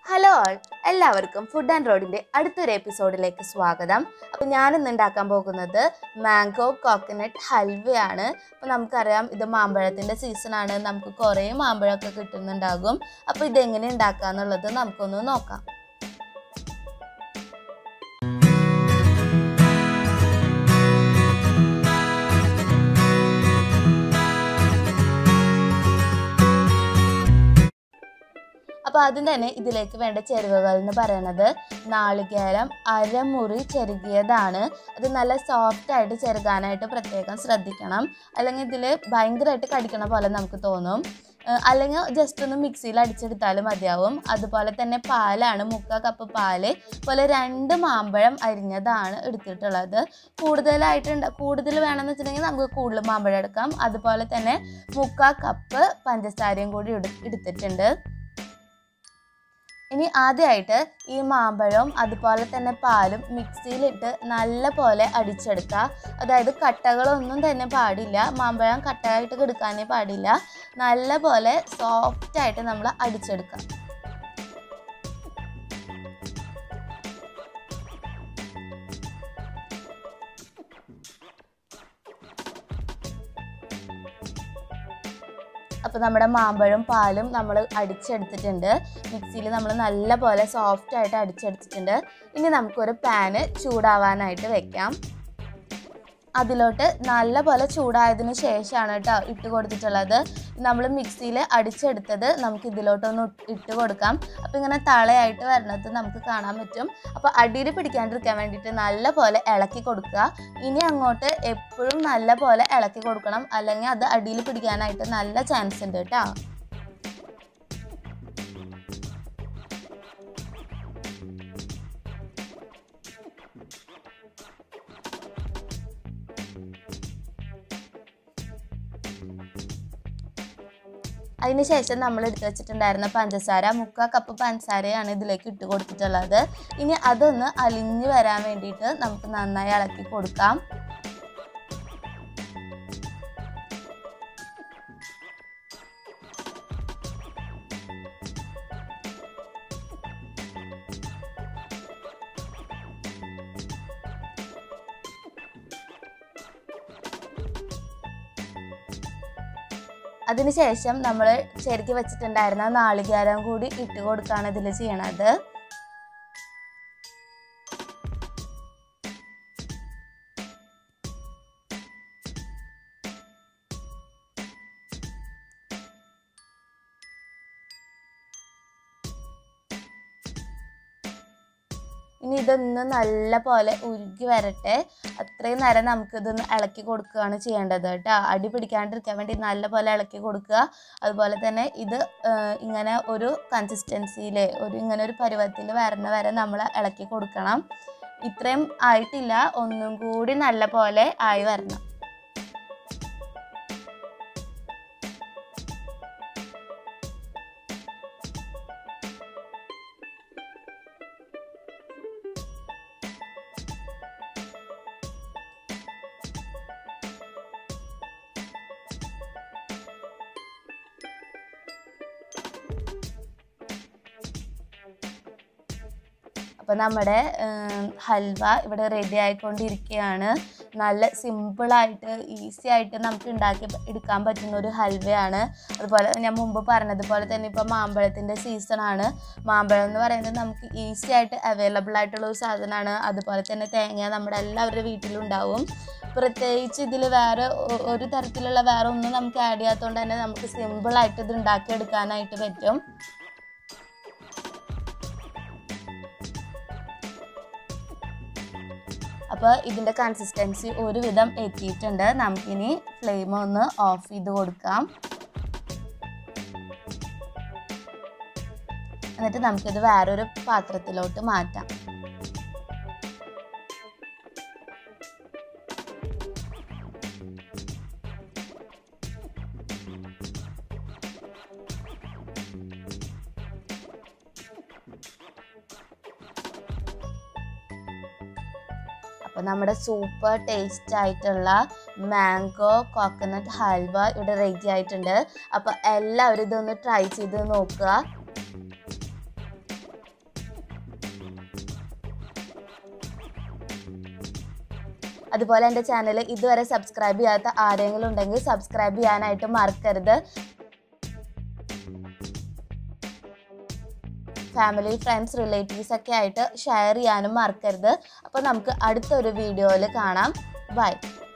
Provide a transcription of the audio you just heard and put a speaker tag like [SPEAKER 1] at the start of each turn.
[SPEAKER 1] hello ആൾ എല്ലാവർക്കും food and റോഡിന്റെ അടുത്തൊരു എപ്പിസോഡിലേക്ക് സ്വാഗതം അപ്പോൾ ഞാൻ ഇന്ന് ഉണ്ടാക്കാൻ പോകുന്നത് മാംഗോ കോക്കനട്ട് ഹൽവയാണ് അപ്പോൾ നമുക്കറിയാം ഇത് മാമ്പഴത്തിൻ്റെ സീസണാണ് നമുക്ക് കുറേ മാമ്പഴമൊക്കെ കിട്ടുന്നുണ്ടാകും അപ്പോൾ ഇതെങ്ങനെ ഉണ്ടാക്കാന്നുള്ളത് നമുക്കൊന്ന് നോക്കാം അപ്പോൾ ആദ്യം തന്നെ ഇതിലേക്ക് വേണ്ട ചേരുവകൾ എന്ന് പറയുന്നത് നാളികേരം അരമുറി ചെറുകിയതാണ് അത് നല്ല സോഫ്റ്റ് ആയിട്ട് ചെറുകാനായിട്ട് പ്രത്യേകം ശ്രദ്ധിക്കണം അല്ലെങ്കിൽ ഇതിൽ ഭയങ്കരമായിട്ട് കടിക്കണ പോലെ നമുക്ക് തോന്നും ഏഹ് അല്ലെങ്കിൽ ജസ്റ്റ് ഒന്ന് മിക്സിയിൽ അടിച്ചെടുത്താലും മതിയാവും അതുപോലെ തന്നെ പാലാണ് മുക്കാ കപ്പ് പാല് പോലെ രണ്ട് മാമ്പഴം അരിഞ്ഞതാണ് എടുത്തിട്ടുള്ളത് കൂടുതലായിട്ട് ഉണ്ട് കൂടുതൽ വേണമെന്ന് വെച്ചിട്ടുണ്ടെങ്കിൽ നമുക്ക് കൂടുതൽ മാമ്പഴം എടുക്കാം അതുപോലെ തന്നെ മുക്കാ കപ്പ് പഞ്ചസാരയും കൂടി എടു- എടുത്തിട്ടുണ്ട് ഇനി ആദ്യമായിട്ട് ഈ മാമ്പഴവും അതുപോലെ തന്നെ പാലും മിക്സിയിലിട്ട് നല്ല പോലെ അടിച്ചെടുക്കുക അതായത് കട്ടകളൊന്നും തന്നെ പാടില്ല മാമ്പഴം കട്ടയായിട്ട് കെടുക്കാനേ പാടില്ല നല്ല പോലെ സോഫ്റ്റായിട്ട് നമ്മൾ അടിച്ചെടുക്കുക അപ്പോൾ നമ്മുടെ മാമ്പഴം പാലും നമ്മൾ അടിച്ചെടുത്തിട്ടുണ്ട് മിക്സിയിൽ നമ്മൾ നല്ല പോലെ സോഫ്റ്റ് ആയിട്ട് അടിച്ചെടുത്തിട്ടുണ്ട് ഇനി നമുക്കൊരു പാന് ചൂടാവാനായിട്ട് വെക്കാം അതിലോട്ട് നല്ല പോലെ ചൂടായതിന് ശേഷമാണ് കേട്ടോ ഇട്ട് കൊടുത്തിട്ടുള്ളത് നമ്മൾ മിക്സിയിൽ അടിച്ചെടുത്തത് നമുക്ക് ഇതിലോട്ടൊന്ന് ഇട്ട് കൊടുക്കാം അപ്പോൾ ഇങ്ങനെ തളയായിട്ട് വരുന്നത് നമുക്ക് കാണാൻ പറ്റും അപ്പോൾ അടിയിൽ പിടിക്കാണ്ടിരിക്കാൻ വേണ്ടിയിട്ട് നല്ല പോലെ ഇളക്കി കൊടുക്കുക ഇനി അങ്ങോട്ട് എപ്പോഴും നല്ല പോലെ ഇളക്കി കൊടുക്കണം അല്ലെങ്കിൽ അത് അടിയിൽ പിടിക്കാനായിട്ട് നല്ല ചാൻസ് ഉണ്ട് കേട്ടോ അതിനുശേഷം നമ്മൾ എടുത്ത് വെച്ചിട്ടുണ്ടായിരുന്ന പഞ്ചസാര മുക്കാൽ കപ്പ് പഞ്ചസാരയാണ് ഇതിലേക്ക് ഇട്ട് കൊടുത്തിട്ടുള്ളത് ഇനി അതൊന്ന് അലിഞ്ഞു വരാൻ വേണ്ടിയിട്ട് നമുക്ക് നന്നായി ഇളക്കി കൊടുക്കാം അതിനുശേഷം നമ്മൾ ചെരുക്കി വെച്ചിട്ടുണ്ടായിരുന്ന നാളികേരം കൂടി ഇട്ട് കൊടുക്കുകയാണ് ഇതിൽ ചെയ്യണത് ഇനി ഇതൊന്ന് നല്ല പോലെ ഉരുകി വരട്ടെ അത്രയും നേരം നമുക്ക് ഇതൊന്ന് ഇളക്കി കൊടുക്കുകയാണ് ചെയ്യേണ്ടത് കേട്ടോ അടി പിടിക്കാണ്ടിരിക്കാൻ വേണ്ടി നല്ല പോലെ ഇളക്കി കൊടുക്കുക അതുപോലെ തന്നെ ഇത് ഏഹ്, ഇങ്ങനെ ഒരു കൺസിസ്റ്റൻസിയിൽ ഒരു ഇങ്ങനെ ഒരു പരുവത്തിൽ വരണ വരെ നമ്മൾ ഇളക്കി കൊടുക്കണം ഇത്രയും ആയിട്ടില്ല ഒന്നും കൂടി നല്ല പോലെ ആയി വരണം അപ്പോൾ നമ്മുടെ ഏം, ഹൽവ ഇവിടെ റെഡി ആയിക്കൊണ്ടിരിക്കുകയാണ് നല്ല സിമ്പിളായിട്ട് ഈസി ആയിട്ട് നമുക്ക് ഉണ്ടാക്കി എടുക്കാൻ പറ്റുന്ന ഒരു ഹൽവയാണ് അതുപോലെ ഞാൻ മുമ്പ് പറഞ്ഞതുപോലെ തന്നെ ഇപ്പോൾ മാമ്പഴത്തിൻ്റെ സീസണാണ് മാമ്പഴം എന്ന് പറയുന്നത് നമുക്ക് ഈസി ആയിട്ട് അവൈലബിൾ ആയിട്ടുള്ള ഒരു സാധനമാണ് അതുപോലെ തന്നെ തേങ്ങ നമ്മുടെ എല്ലാവരുടെ വീട്ടിലുണ്ടാവും പ്രത്യേകിച്ച് ഇതിൽ വേറെ ഒ- ഒരു തരത്തിലുള്ള വേറെ ഒന്നും നമുക്ക് ആഡ് ചെയ്യാത്തതുകൊണ്ട് തന്നെ നമുക്ക് സിമ്പിളായിട്ട് ഇത് ഉണ്ടാക്കിയെടുക്കാനായിട്ട് പറ്റും അപ്പോൾ ഇതിൻ്റെ കൺസിസ്റ്റൻസി ഒരുവിധം എത്തിയിട്ടുണ്ട് നമുക്കിനി ഫ്ലെയിം ഒന്ന് ഓഫ് ചെയ്ത് കൊടുക്കാം എന്നിട്ട് നമുക്കിത് വേറൊരു പാത്രത്തിലോട്ട് മാറ്റാം അപ്പോൾ നമ്മുടെ സൂപ്പർ ടേസ്റ്റ് ആയിട്ടുള്ള മാംഗോ കോക്കനട്ട് ഹൽവ ഇവിടെ റെഡി ആയിട്ടുണ്ട് അപ്പോൾ എല്ലാവരും ഇതൊന്ന് ട്രൈ ചെയ്ത് നോക്കുക അതുപോലെ എൻ്റെ ചാനൽ ഇതുവരെ സബ്സ്ക്രൈബ് ചെയ്യാത്ത ആരെങ്കിലും ഉണ്ടെങ്കിൽ സബ്സ്ക്രൈബ് ചെയ്യാനായിട്ട് മറക്കരുത് ഫാമിലി ഫ്രണ്ട്സ് റിലേറ്റീവ്സ് ഒക്കെ ആയിട്ട് ഷെയർ ചെയ്യാനും മറക്കരുത് അപ്പോൾ നമുക്ക് അടുത്തൊരു വീഡിയോയിൽ കാണാം ബൈ